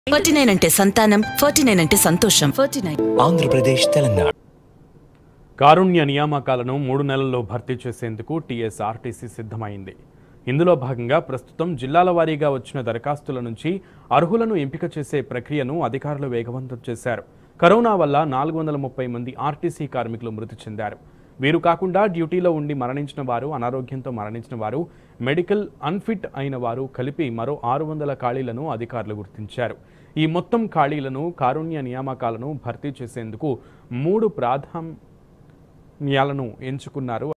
forty nine అంటే సంతానం forty nine అంటే సంతోషం ఫార్టీ నైన్ ఆంధ్రప్రదేశ్ తెలంగాణ కారుణ్య నియామకాలను మూడు నెలల్లో భర్తీ చేసేందుకు టీఎస్ఆర్టీసీ సిద్ధమైంది ఇందులో భాగంగా ప్రస్తుతం జిల్లాల వారీగా వచ్చిన దరఖాస్తుల నుంచి అర్హులను ఎంపిక చేసే ప్రక్రియను అధికారులు వేగవంతం చేశారు కరోనా వల్ల నాలుగు వందల ముప్పై మంది ఆర్టీసీ కార్మికులు మృతి చెందారు వీరు కాకుండా డ్యూటీలో ఉండి మరణించిన వారు అనారోగ్యంతో మరణించిన వారు మెడికల్ అన్ఫిట్ అయిన వారు కలిపి మరో ఆరు వందల ఖాళీలను అధికారులు గుర్తించారు ఈ మొత్తం ఖాళీలను కారుణ్య నియామకాలను భర్తీ చేసేందుకు మూడు ప్రాధాన్యాలను ఎంచుకున్నారు